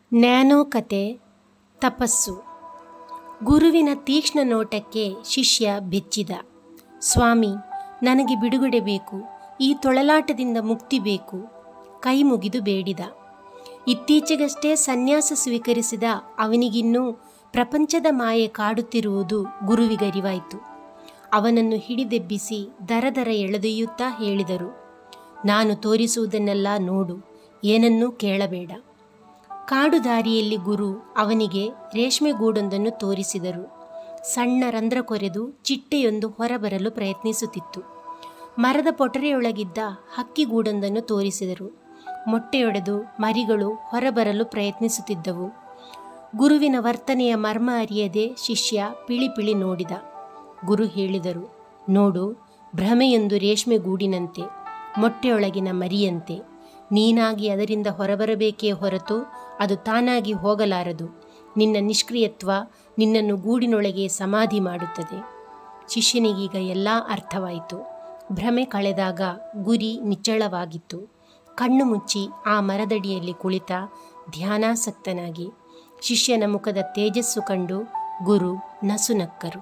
nano ಕತೆ ತಪಸ್ಸು ಗುರುವಿನ ತೀಕ್ಷ್ಣ ನೋಟಕ್ಕೆ ಶಿಷ್ಯ ಬೆಚ್ಚಿದ ಸ್ವಾಮಿ ನನಗೆ ಬಿಡುಗಡೆ ಬೇಕು ಈ ತೊಳಲಾಟದಿಂದ ಮುಕ್ತಿ ಬೇಕು ಕೈ ಮುಗಿದು ಬೇಡಿದ ಇತ್ತೀಚೆಗಷ್ಟೇ ಸನ್ಯಾಸ ಸ್ವೀಕರಿಸಿದ ಅವನಿಗಿನ್ನೂ ಪ್ರಪಂಚದ ಮಾಯೆ ಕಾಡುತ್ತಿರುವುದು ಗುರುವಿಗರಿವಾಯಿತು ಅವನನ್ನು ಹಿಡಿದೆಬ್ಬಿಸಿ ದರದರ ಎಳೆದೊಯ್ಯುತ್ತಾ ಹೇಳಿದರು ನಾನು ತೋರಿಸುವುದನ್ನೆಲ್ಲ ನೋಡು ಏನನ್ನೂ ಕೇಳಬೇಡ ಕಾಡು ದಾರಿಯಲ್ಲಿ ಗುರು ಅವನಿಗೆ ರೇಷ್ಮೆ ಗೂಡೊಂದನ್ನು ತೋರಿಸಿದರು ಸಣ್ಣ ರಂಧ್ರ ಕೊರೆದು ಚಿಟ್ಟೆಯೊಂದು ಹೊರಬರಲು ಪ್ರಯತ್ನಿಸುತ್ತಿತ್ತು ಮರದ ಪೊಟರೆಯೊಳಗಿದ್ದ ಹಕ್ಕಿಗೂಡೊಂದನ್ನು ತೋರಿಸಿದರು ಮೊಟ್ಟೆಯೊಡೆದು ಮರಿಗಳು ಹೊರಬರಲು ಪ್ರಯತ್ನಿಸುತ್ತಿದ್ದವು ಗುರುವಿನ ವರ್ತನೆಯ ಮರ್ಮ ಅರಿಯದೆ ಶಿಷ್ಯ ಪಿಳಿ ಪಿಳಿ ನೋಡಿದ ಗುರು ಹೇಳಿದರು ನೋಡು ಭ್ರಮೆಯೊಂದು ರೇಷ್ಮೆ ಗೂಡಿನಂತೆ ಮೊಟ್ಟೆಯೊಳಗಿನ ಮರಿಯಂತೆ ನೀನಾಗಿ ಅದರಿಂದ ಹೊರಬರಬೇಕೇ ಹೊರತು ಅದು ತಾನಾಗಿ ಹೋಗಲಾರದು ನಿನ್ನ ನಿಷ್ಕ್ರಿಯತ್ವ ನಿನ್ನನ್ನು ಗೂಡಿನೊಳಗೆ ಸಮಾಧಿ ಮಾಡುತ್ತದೆ ಶಿಷ್ಯನಿಗೀಗ ಎಲ್ಲ ಅರ್ಥವಾಯಿತು ಭ್ರಮೆ ಕಳೆದಾಗ ಗುರಿ ನಿಚ್ಚಳವಾಗಿತ್ತು ಕಣ್ಣು ಮುಚ್ಚಿ ಆ ಮರದಡಿಯಲ್ಲಿ ಕುಳಿತ ಧ್ಯಾನಾಸಕ್ತನಾಗಿ ಶಿಷ್ಯನ ಮುಖದ ತೇಜಸ್ಸು ಕಂಡು ಗುರು ನಸುನಕ್ಕರು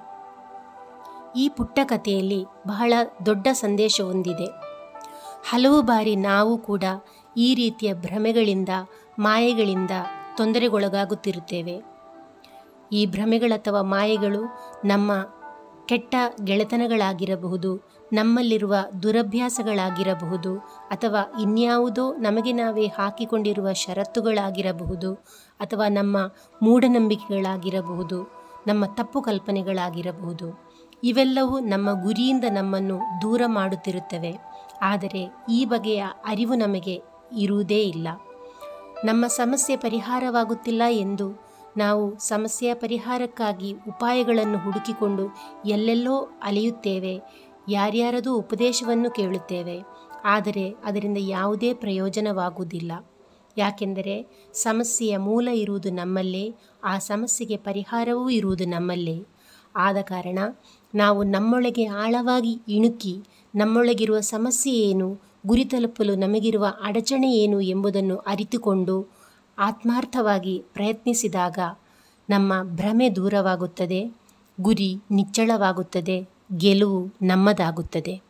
ಈ ಪುಟ್ಟ ಕಥೆಯಲ್ಲಿ ಬಹಳ ದೊಡ್ಡ ಸಂದೇಶ ಹೊಂದಿದೆ ಹಲವು ಬಾರಿ ನಾವು ಕೂಡ ಈ ರೀತಿಯ ಭ್ರಮೆಗಳಿಂದ ಮಾಯೆಗಳಿಂದ ತೊಂದರೆಗೊಳಗಾಗುತ್ತಿರುತ್ತೇವೆ ಈ ಭ್ರಮೆಗಳಥವಾ ಮಾಯೆಗಳು ನಮ್ಮ ಕೆಟ್ಟ ಗೆಳೆತನಗಳಾಗಿರಬಹುದು ನಮ್ಮಲ್ಲಿರುವ ದುರಭ್ಯಾಸಗಳಾಗಿರಬಹುದು ಅಥವಾ ಇನ್ಯಾವುದೋ ನಮಗೆ ನಾವೇ ಹಾಕಿಕೊಂಡಿರುವ ಷರತ್ತುಗಳಾಗಿರಬಹುದು ಅಥವಾ ನಮ್ಮ ಮೂಢನಂಬಿಕೆಗಳಾಗಿರಬಹುದು ನಮ್ಮ ತಪ್ಪು ಕಲ್ಪನೆಗಳಾಗಿರಬಹುದು ಇವೆಲ್ಲವೂ ನಮ್ಮ ಗುರಿಯಿಂದ ನಮ್ಮನ್ನು ದೂರ ಮಾಡುತ್ತಿರುತ್ತವೆ ಆದರೆ ಈ ಬಗೆಯ ಅರಿವು ನಮಗೆ ಇರುವುದೇ ಇಲ್ಲ ನಮ್ಮ ಸಮಸ್ಯೆ ಪರಿಹಾರವಾಗುತ್ತಿಲ್ಲ ಎಂದು ನಾವು ಸಮಸ್ಯೆಯ ಪರಿಹಾರಕ್ಕಾಗಿ ಉಪಾಯಗಳನ್ನು ಹುಡುಕಿಕೊಂಡು ಎಲ್ಲೆಲ್ಲೋ ಅಲೆಯುತ್ತೇವೆ ಯಾರ್ಯಾರದೂ ಉಪದೇಶವನ್ನು ಕೇಳುತ್ತೇವೆ ಆದರೆ ಅದರಿಂದ ಯಾವುದೇ ಪ್ರಯೋಜನವಾಗುವುದಿಲ್ಲ ಯಾಕೆಂದರೆ ಸಮಸ್ಯೆಯ ಮೂಲ ಇರುವುದು ನಮ್ಮಲ್ಲೇ ಆ ಸಮಸ್ಯೆಗೆ ಪರಿಹಾರವೂ ಇರುವುದು ನಮ್ಮಲ್ಲೇ ಆದ ಕಾರಣ ನಾವು ನಮ್ಮೊಳಗೆ ಆಳವಾಗಿ ಇಣುಕಿ ನಮ್ಮೊಳಗಿರುವ ಸಮಸ್ಯೆ ಏನು ಗುರಿ ತಲುಪಲು ನಮಗಿರುವ ಅಡಚಣೆ ಏನು ಎಂಬುದನ್ನು ಅರಿತುಕೊಂಡು ಆತ್ಮಾರ್ಥವಾಗಿ ಪ್ರಯತ್ನಿಸಿದಾಗ ನಮ್ಮ ಭ್ರಮೆ ದೂರವಾಗುತ್ತದೆ ಗುರಿ ನಿಚ್ಚಳವಾಗುತ್ತದೆ ಗೆಲುವು ನಮ್ಮದಾಗುತ್ತದೆ